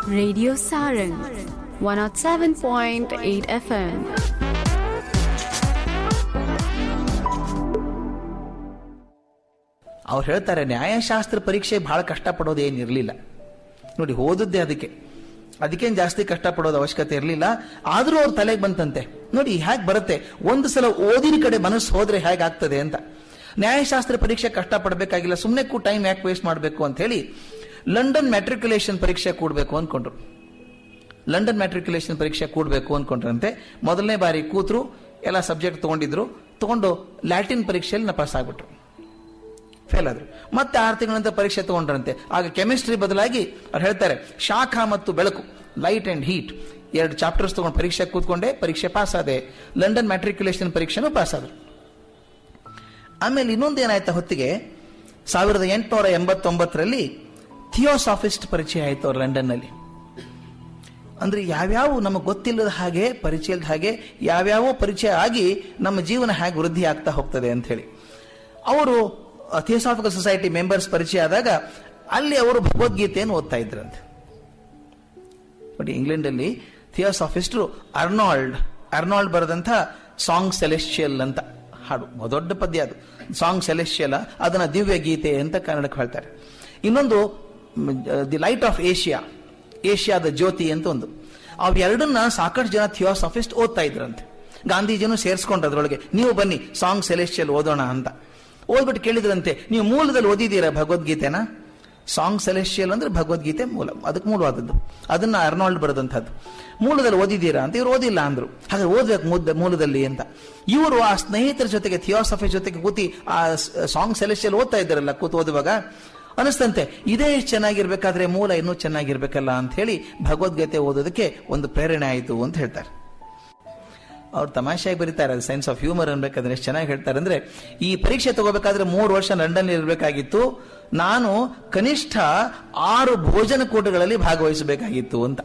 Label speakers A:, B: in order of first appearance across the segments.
A: Radio Saran 107.8 FM.
B: ಅವ್ರು ಹೇಳ್ತಾರೆ ನ್ಯಾಯಶಾಸ್ತ್ರ ಪರೀಕ್ಷೆ ಬಹಳ ಕಷ್ಟಪಡೋದು ಏನಿರಲಿಲ್ಲ ನೋಡಿ ಓದದ್ದೇ ಅದಕ್ಕೆ ಅದಕ್ಕೇನು ಜಾಸ್ತಿ ಕಷ್ಟಪಡೋದು ಅವಶ್ಯಕತೆ ಇರಲಿಲ್ಲ ಆದರೂ ಅವ್ರ ತಲೆಗೆ ಬಂತಂತೆ ನೋಡಿ ಹೇಗೆ ಬರುತ್ತೆ ಒಂದು ಸಲ ಓದಿನ ಕಡೆ ಮನಸ್ಸು ಹೋದ್ರೆ ಹೇಗಾಗ್ತದೆ ಅಂತ ನ್ಯಾಯಶಾಸ್ತ್ರ ಪರೀಕ್ಷೆ ಕಷ್ಟಪಡಬೇಕಾಗಿಲ್ಲ ಸುಮ್ಮನೆ ಕೂ ಟೈಮ್ ಯಾಕೆ ವೇಸ್ಟ್ ಮಾಡಬೇಕು ಅಂತ ಹೇಳಿ ಲಂಡನ್ ಮ್ಯಾಟ್ರಿಕ್ಯುಲೇಷನ್ ಪರೀಕ್ಷೆ ಕೂಡಬೇಕು ಅಂದ್ಕೊಂಡ್ರು ಲಂಡನ್ ಮ್ಯಾಟ್ರಿಕ್ಯುಲೇಷನ್ ಪರೀಕ್ಷೆ ಕೂಡಬೇಕು ಅಂದ್ಕೊಂಡ್ರಂತೆ ಮೊದಲನೇ ಬಾರಿ ಕೂತ್ರು ಎಲ್ಲ ಸಬ್ಜೆಕ್ಟ್ ತಗೊಂಡಿದ್ರು ತಗೊಂಡು ಲ್ಯಾಟಿನ್ ಪರೀಕ್ಷೆಯಲ್ಲಿ ಪಾಸ್ ಆಗ್ಬಿಟ್ರು ಫೇಲ್ ಆದ್ರು ಮತ್ತೆ ಆರು ತಿಂಗಳ ನಂತರ ಪರೀಕ್ಷೆ ತಗೊಂಡ್ರಂತೆ ಆಗ ಕೆಮಿಸ್ಟ್ರಿ ಬದಲಾಗಿ ಅವ್ರು ಹೇಳ್ತಾರೆ ಶಾಖ ಮತ್ತು ಬೆಳಕು ಲೈಟ್ ಅಂಡ್ ಹೀಟ್ ಎರಡು ಚಾಪ್ಟರ್ಸ್ ತಗೊಂಡು ಪರೀಕ್ಷೆ ಕೂತ್ಕೊಂಡೆ ಪರೀಕ್ಷೆ ಪಾಸ್ ಆದೆ ಲಂಡನ್ ಮ್ಯಾಟ್ರಿಕ್ಯುಲೇಷನ್ ಪರೀಕ್ಷೆನೂ ಪಾಸ್ ಆದ್ರು ಆಮೇಲೆ ಇನ್ನೊಂದು ಏನಾಯ್ತಾ ಹೊತ್ತಿಗೆ ಸಾವಿರದ ಎಂಟುನೂರ ಎಂಬತ್ತೊಂಬತ್ತರಲ್ಲಿ ಥಿಯೋಸಾಫಿಸ್ಟ್ ಪರಿಚಯ ಆಯ್ತು ಅವ್ರು ಲಂಡನ್ನಲ್ಲಿ ಅಂದ್ರೆ ಯಾವ್ಯಾವ ನಮಗೆ ಗೊತ್ತಿಲ್ಲದ ಹಾಗೆ ಪರಿಚಯದ ಹಾಗೆ ಯಾವ್ಯಾವ ಪರಿಚಯ ಆಗಿ ನಮ್ಮ ಜೀವನ ಹೇಗೆ ವೃದ್ಧಿ ಆಗ್ತಾ ಹೋಗ್ತದೆ ಅಂತ ಹೇಳಿ ಅವರು ಥಿಯೋಸಾಫಿಕಲ್ ಸೊಸೈಟಿ ಮೆಂಬರ್ಸ್ ಪರಿಚಯ ಆದಾಗ ಅಲ್ಲಿ ಅವರು ಭಗವದ್ಗೀತೆಯನ್ನು ಓದ್ತಾ ಇದ್ರಂತೆ ನೋಡಿ ಇಂಗ್ಲೆಂಡಲ್ಲಿ ಥಿಯೋಸಾಫಿಸ್ಟ್ರು ಅರ್ನಾಲ್ಡ್ ಅರ್ನಾಲ್ಡ್ ಬರೆದಂಥ ಸಾಂಗ್ ಸೆಲೆಸ್ಟಿಯಲ್ ಅಂತ ಹಾಡು ದೊಡ್ಡ ಪದ್ಯ ಅದು ಸಾಂಗ್ ಸೆಲೆಸ್ಟಿಯಲ್ ಅದನ್ನ ದಿವ್ಯ ಗೀತೆ ಅಂತ ಕನ್ನಡಕ್ಕೆ ಹೇಳ್ತಾರೆ ಇನ್ನೊಂದು ದಿ ಲೈಟ್ ಆಫ್ ಏಷ್ಯಾ ಏಷ್ಯಾದ ಜ್ಯೋತಿ ಅಂತ ಒಂದು ಅವೆರಡನ್ನ ಸಾಕಷ್ಟು ಜನ ಥಿಯೋಸಾಫಿಸ್ಟ್ ಓದ್ತಾ ಇದ್ರಂತೆ ಗಾಂಧೀಜಿನೂ ಸೇರಿಸ್ಕೊಂಡ್ರು ಅದ್ರೊಳಗೆ ನೀವು ಬನ್ನಿ ಸಾಂಗ್ ಸೆಲೆಸ್ಟಿಯಲ್ ಓದೋಣ ಅಂತ ಓದ್ಬಿಟ್ಟು ಕೇಳಿದ್ರಂತೆ ನೀವು ಮೂಲದಲ್ಲಿ ಓದಿದ್ದೀರಾ ಭಗವದ್ಗೀತೆನ ಸಾಂಗ್ ಸೆಲೆಸ್ಟಿಯಲ್ ಅಂದ್ರೆ ಭಗವದ್ಗೀತೆ ಮೂಲ ಅದಕ್ಕೆ ಮೂಲವಾದದ್ದು ಅದನ್ನ ಅರ್ನಾಲ್ಡ್ ಬರೆದಂಥದ್ದು ಮೂಲದಲ್ಲಿ ಓದಿದ್ದೀರಾ ಅಂತ ಇವ್ರು ಓದಿಲ್ಲ ಅಂದ್ರು ಹಾಗೆ ಓದ್ಬೇಕು ಮುದ್ದ ಮೂಲದಲ್ಲಿ ಅಂತ ಇವರು ಆ ಸ್ನೇಹಿತರ ಜೊತೆಗೆ ಥಿಯೋಸಫಿ ಜೊತೆಗೆ ಕೂತಿ ಆ ಸಾಂಗ್ ಸೆಲೆಸ್ಟಿಯಲ್ ಓದ್ತಾ ಇದ್ದಾರಲ್ಲ ಕೂತು ಓದುವಾಗ ಅನಿಸ್ತಂತೆ ಇದೇ ಎಷ್ಟು ಚೆನ್ನಾಗಿರ್ಬೇಕಾದ್ರೆ ಮೂಲ ಇನ್ನೂ ಚೆನ್ನಾಗಿರ್ಬೇಕಲ್ಲ ಅಂತ ಹೇಳಿ ಭಗವದ್ಗೀತೆ ಓದೋದಕ್ಕೆ ಒಂದು ಪ್ರೇರಣೆ ಆಯಿತು ಅಂತ ಹೇಳ್ತಾರೆ ಅವ್ರು ತಮಾಷೆಯಾಗಿ ಬರೀತಾರೆ ಅದು ಸೈನ್ಸ್ ಆಫ್ ಹ್ಯೂಮರ್ ಅನ್ಬೇಕಾದ್ರೆ ಎಷ್ಟು ಚೆನ್ನಾಗಿ ಹೇಳ್ತಾರೆ ಅಂದ್ರೆ ಈ ಪರೀಕ್ಷೆ ತಗೋಬೇಕಾದ್ರೆ ಮೂರು ವರ್ಷ ಲಂಡನ್ ಇರಬೇಕಾಗಿತ್ತು ನಾನು ಕನಿಷ್ಠ ಆರು ಭೋಜನ ಕೂಟಗಳಲ್ಲಿ ಭಾಗವಹಿಸಬೇಕಾಗಿತ್ತು ಅಂತ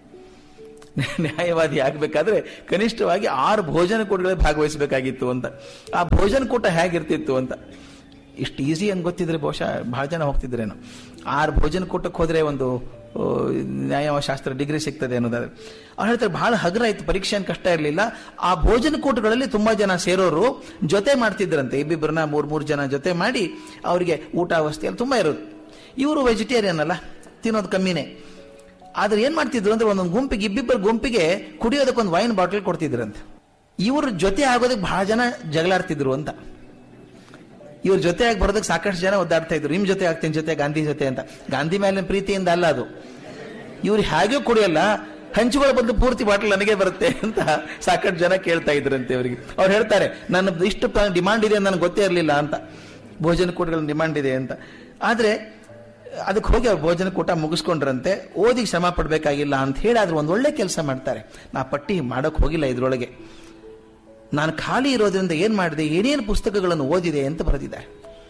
B: ನ್ಯಾಯವಾದಿ ಆಗ್ಬೇಕಾದ್ರೆ ಕನಿಷ್ಠವಾಗಿ ಆರು ಭೋಜನ ಕೂಟಗಳಲ್ಲಿ ಭಾಗವಹಿಸಬೇಕಾಗಿತ್ತು ಅಂತ ಆ ಭೋಜನ ಕೂಟ ಹೇಗಿರ್ತಿತ್ತು ಅಂತ ಇಷ್ಟು ಈಸಿ ಅಂತ ಗೊತ್ತಿದ್ರೆ ಬಹುಶಃ ಬಹಳ ಜನ ಹೋಗ್ತಿದ್ರೇನು ಆರು ಭೋಜನ ಕೂಟಕ್ಕೆ ಹೋದ್ರೆ ಒಂದು ನ್ಯಾಯಶಾಸ್ತ್ರ ಡಿಗ್ರಿ ಸಿಗ್ತದೆ ಅನ್ನೋದಾದ್ರೆ ಅವ್ರು ಹೇಳ್ತಾರೆ ಬಹಳ ಹಗರ ಆಯ್ತು ಪರೀಕ್ಷೆ ಏನು ಕಷ್ಟ ಇರಲಿಲ್ಲ ಆ ಭೋಜನ ಕೂಟಗಳಲ್ಲಿ ತುಂಬಾ ಜನ ಸೇರೋರು ಜೊತೆ ಮಾಡ್ತಿದ್ರಂತೆ ಇಬ್ಬಿಬ್ಬರನ್ನ ಮೂರ್ ಮೂರು ಜನ ಜೊತೆ ಮಾಡಿ ಅವರಿಗೆ ಊಟ ವಸ್ತಿ ಅಲ್ಲಿ ತುಂಬಾ ಇರೋದು ಇವರು ವೆಜಿಟೇರಿಯನ್ ಅಲ್ಲ ತಿನ್ನೋದು ಕಮ್ಮಿನೇ ಆದ್ರೆ ಏನ್ ಮಾಡ್ತಿದ್ರು ಅಂದ್ರೆ ಒಂದೊಂದು ಗುಂಪಿಗೆ ಇಬ್ಬಿಬ್ಬರ ಗುಂಪಿಗೆ ಕುಡಿಯೋದಕ್ಕೆ ಒಂದು ವೈನ್ ಬಾಟಲ್ ಕೊಡ್ತಿದ್ರಂತೆ ಇವ್ರ ಜೊತೆ ಆಗೋದಕ್ಕೆ ಬಹಳ ಜನ ಜಗಳಾಡ್ತಿದ್ರು ಅಂತ ಇವ್ರ ಜೊತೆಯಾಗಿ ಬರೋದಕ್ಕೆ ಸಾಕಷ್ಟು ಜನ ಒದ್ದಾಡ್ತಾ ಇದ್ರು ನಿಮ್ ಜೊತೆ ಆಗ್ತೀನಿ ಜೊತೆ ಗಾಂಧಿ ಜೊತೆ ಅಂತ ಗಾಂಧಿ ಮೇಲಿನ ಪ್ರೀತಿಯಿಂದ ಅಲ್ಲ ಅದು ಇವ್ರು ಹಾಗೆ ಕುಡಿಯಲ್ಲ ಹಂಚುಗಳ ಬದಲು ಪೂರ್ತಿ ಬಾಟಲ್ ನನಗೆ ಬರುತ್ತೆ ಅಂತ ಸಾಕಷ್ಟು ಜನ ಕೇಳ್ತಾ ಇದ್ರಂತೆ ಅವರಿಗೆ ಅವ್ರು ಹೇಳ್ತಾರೆ ನನ್ನ ಇಷ್ಟು ಡಿಮಾಂಡ್ ಇದೆ ನನಗೆ ಗೊತ್ತೇ ಇರಲಿಲ್ಲ ಅಂತ ಭೋಜನ ಕೂಟಗಳ ಡಿಮಾಂಡ್ ಇದೆ ಅಂತ ಆದ್ರೆ ಅದಕ್ಕೆ ಹೋಗಿ ಅವ್ರು ಭೋಜನ ಕೂಟ ಮುಗಿಸ್ಕೊಂಡ್ರಂತೆ ಓದಿ ಶ್ರಮ ಪಡ್ಬೇಕಾಗಿಲ್ಲ ಅಂತ ಹೇಳಿ ಆದ್ರೆ ಒಂದ್ ಒಳ್ಳೆ ಕೆಲಸ ಮಾಡ್ತಾರೆ ನಾ ಪಟ್ಟಿ ಮಾಡಕ್ ಹೋಗಿಲ್ಲ ಇದ್ರೊಳಗೆ ನಾನು ಖಾಲಿ ಇರೋದ್ರಿಂದ ಏನ್ ಮಾಡಿದೆ ಏನೇನು ಪುಸ್ತಕಗಳನ್ನು ಓದಿದೆ ಅಂತ ಬರೆದಿದ್ದಾರೆ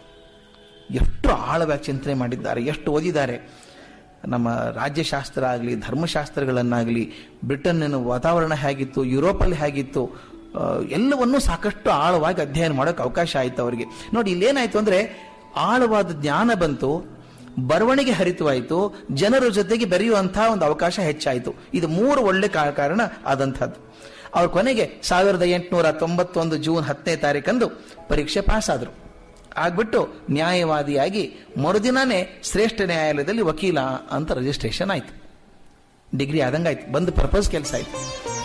B: ಎಷ್ಟು ಆಳವಾಗಿ ಚಿಂತನೆ ಮಾಡಿದ್ದಾರೆ ಎಷ್ಟು ಓದಿದ್ದಾರೆ ನಮ್ಮ ರಾಜ್ಯಶಾಸ್ತ್ರ ಆಗಲಿ ಧರ್ಮಶಾಸ್ತ್ರಗಳನ್ನಾಗಲಿ ಬ್ರಿಟನ್ನಿನ ವಾತಾವರಣ ಹೇಗಿತ್ತು ಯುರೋಪಲ್ಲಿ ಹೇಗಿತ್ತು ಎಲ್ಲವನ್ನೂ ಸಾಕಷ್ಟು ಆಳವಾಗಿ ಅಧ್ಯಯನ ಮಾಡೋಕೆ ಅವಕಾಶ ಆಯಿತು ಅವರಿಗೆ ನೋಡಿ ಇಲ್ಲೇನಾಯ್ತು ಅಂದ್ರೆ ಆಳವಾದ ಜ್ಞಾನ ಬಂತು ಬರವಣಿಗೆ ಹರಿತವಾಯಿತು ಜನರ ಜೊತೆಗೆ ಬೆರೆಯುವಂತಹ ಒಂದು ಅವಕಾಶ ಹೆಚ್ಚಾಯಿತು ಇದು ಮೂರು ಒಳ್ಳೆ ಕಾರಣ ಆದಂಥದ್ದು ಅವ್ರ ಕೊನೆಗೆ ಸಾವಿರದ ಎಂಟುನೂರ ತೊಂಬತ್ತೊಂದು ಜೂನ್ ಹತ್ತನೇ ತಾರೀಕಂದು ಪರೀಕ್ಷೆ ಪಾಸ್ ಆದ್ರು ಆಗ್ಬಿಟ್ಟು ನ್ಯಾಯವಾದಿಯಾಗಿ ಮರುದಿನಾನೇ ಶ್ರೇಷ್ಠ ನ್ಯಾಯಾಲಯದಲ್ಲಿ ವಕೀಲ ಅಂತ ರಿಜಿಸ್ಟ್ರೇಷನ್ ಆಯ್ತು ಡಿಗ್ರಿ ಆದಂಗಾಯ್ತು ಬಂದು ಪರ್ಪಸ್ ಕೆಲಸ ಆಯ್ತು